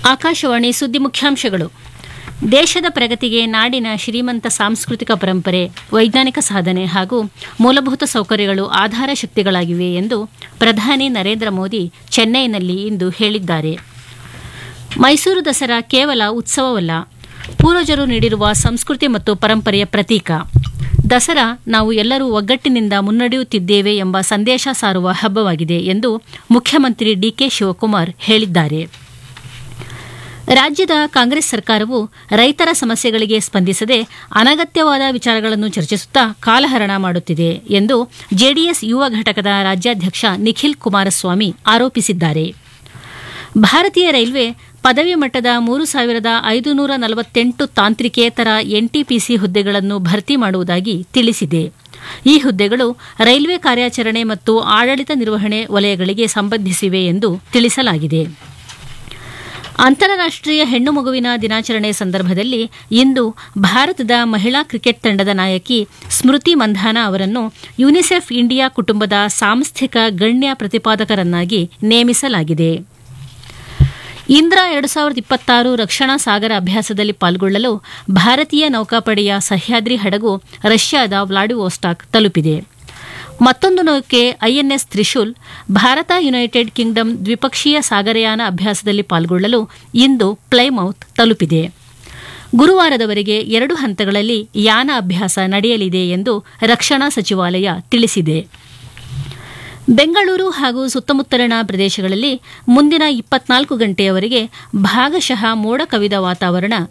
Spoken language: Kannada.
ಆಕಾಶವಾಣಿ ಸುದ್ದಿ ಮುಖ್ಯಾಂಶಗಳು ದೇಶದ ಪ್ರಗತಿಗೆ ನಾಡಿನ ಶ್ರೀಮಂತ ಸಾಂಸ್ಕೃತಿಕ ಪರಂಪರೆ ವೈಜ್ಞಾನಿಕ ಸಾಧನೆ ಹಾಗೂ ಮೂಲಭೂತ ಸೌಕರ್ಯಗಳು ಆಧಾರ ಶಕ್ತಿಗಳಾಗಿವೆ ಎಂದು ಪ್ರಧಾನಿ ನರೇಂದ್ರ ಮೋದಿ ಚೆನ್ನೈನಲ್ಲಿ ಇಂದು ಹೇಳಿದ್ದಾರೆ ಮೈಸೂರು ದಸರಾ ಕೇವಲ ಉತ್ಸವವಲ್ಲ ಪೂರ್ವಜರು ನೀಡಿರುವ ಸಂಸ್ಕೃತಿ ಮತ್ತು ಪರಂಪರೆಯ ಪ್ರತೀಕ ದಸರಾ ನಾವು ಎಲ್ಲರೂ ಒಗ್ಗಟ್ಟಿನಿಂದ ಮುನ್ನಡೆಯುತ್ತಿದ್ದೇವೆ ಎಂಬ ಸಂದೇಶ ಸಾರುವ ಹಬ್ಬವಾಗಿದೆ ಎಂದು ಮುಖ್ಯಮಂತ್ರಿ ಡಿಕೆ ಶಿವಕುಮಾರ್ ಹೇಳಿದ್ದಾರೆ ರಾಜ್ಯದ ಕಾಂಗ್ರೆಸ್ ಸರ್ಕಾರವು ರೈತರ ಸಮಸ್ಯೆಗಳಿಗೆ ಸ್ಪಂದಿಸದೆ ಅನಗತ್ಯವಾದ ವಿಚಾರಗಳನ್ನು ಚರ್ಚಿಸುತ್ತಾ ಕಾಲಹರಣ ಮಾಡುತ್ತಿದೆ ಎಂದು ಜೆಡಿಎಸ್ ಯುವ ಘಟಕದ ರಾಜ್ಯಾಧ್ಯಕ್ಷ ನಿಖಿಲ್ ಕುಮಾರಸ್ವಾಮಿ ಆರೋಪಿಸಿದ್ದಾರೆ ಭಾರತೀಯ ರೈಲ್ವೆ ಪದವಿ ಮಟ್ಟದ ಮೂರು ಸಾವಿರದ ಐದುನೂರ ನಲವತ್ತೆಂಟು ತಾಂತ್ರಿಕೇತರ ಎನ್ಟಿಪಿಸಿ ಹುದ್ದೆಗಳನ್ನು ಭರ್ತಿ ಮಾಡುವುದಾಗಿ ತಿಳಿಸಿದೆ ಈ ಹುದ್ದೆಗಳು ರೈಲ್ವೆ ಕಾರ್ಯಾಚರಣೆ ಮತ್ತು ಆಡಳಿತ ನಿರ್ವಹಣೆ ವಲಯಗಳಿಗೆ ಸಂಬಂಧಿಸಿವೆ ಎಂದು ತಿಳಿಸಲಾಗಿದೆ ಅಂತಾರಾಷ್ಟೀಯ ಹೆಣ್ಣು ಮಗುವಿನ ದಿನಾಚರಣೆ ಸಂದರ್ಭದಲ್ಲಿ ಇಂದು ಭಾರತದ ಮಹಿಳಾ ಕ್ರಿಕೆಟ್ ತಂಡದ ನಾಯಕಿ ಸ್ಮೃತಿ ಮಂಧಾನ ಅವರನ್ನು ಯುನಿಸೆಫ್ ಇಂಡಿಯಾ ಕುಟುಂಬದ ಸಾಂಸ್ಥಿಕ ಗಣ್ಯ ಪ್ರತಿಪಾದಕರನ್ನಾಗಿ ನೇಮಿಸಲಾಗಿದೆ ಇಂದ್ರಾ ಎರಡು ಸಾವಿರದ ಇಪ್ಪತ್ತಾರು ರಕ್ಷಣಾ ಸಾಗರ ಅಭ್ಯಾಸದಲ್ಲಿ ಪಾಲ್ಗೊಳ್ಳಲು ಭಾರತೀಯ ನೌಕಾಪಡೆಯ ಸಹ್ಯಾದ್ರಿ ಹಡಗು ರಷ್ಯಾದ ವ್ಲಾಡಿವೋಸ್ಟಾಕ್ ತಲುಪಿದೆ ಮತ್ತೊಂದು ನೌಕೆ INS Trishul Bharat United Kingdom ದ್ವಿಪಕ್ಷೀಯ ಸಾಗರಯಾನ ಅಭ್ಯಾಸದಲ್ಲಿ ಪಾಲ್ಗೊಳ್ಳಲು ಇಂದು ಪ್ಲೈಮೌತ್ ತಲುಪಿದೆ ಗುರುವಾರದವರೆಗೆ ಎರಡು ಹಂತಗಳಲ್ಲಿ ಯಾನ ಅಭ್ಯಾಸ ನಡೆಯಲಿದೆ ಎಂದು ರಕ್ಷಣಾ ಸಚಿವಾಲಯ ತಿಳಿಸಿದೆ ಬೆಂಗಳೂರು ಹಾಗೂ ಸುತ್ತಮುತ್ತಲಿನ ಪ್ರದೇಶಗಳಲ್ಲಿ ಮುಂದಿನ ಇಪ್ಪತ್ನಾಲ್ಕು ಗಂಟೆಯವರೆಗೆ ಭಾಗಶಃ ಮೋಡ ಕವಿದ ವಾತಾವರಣ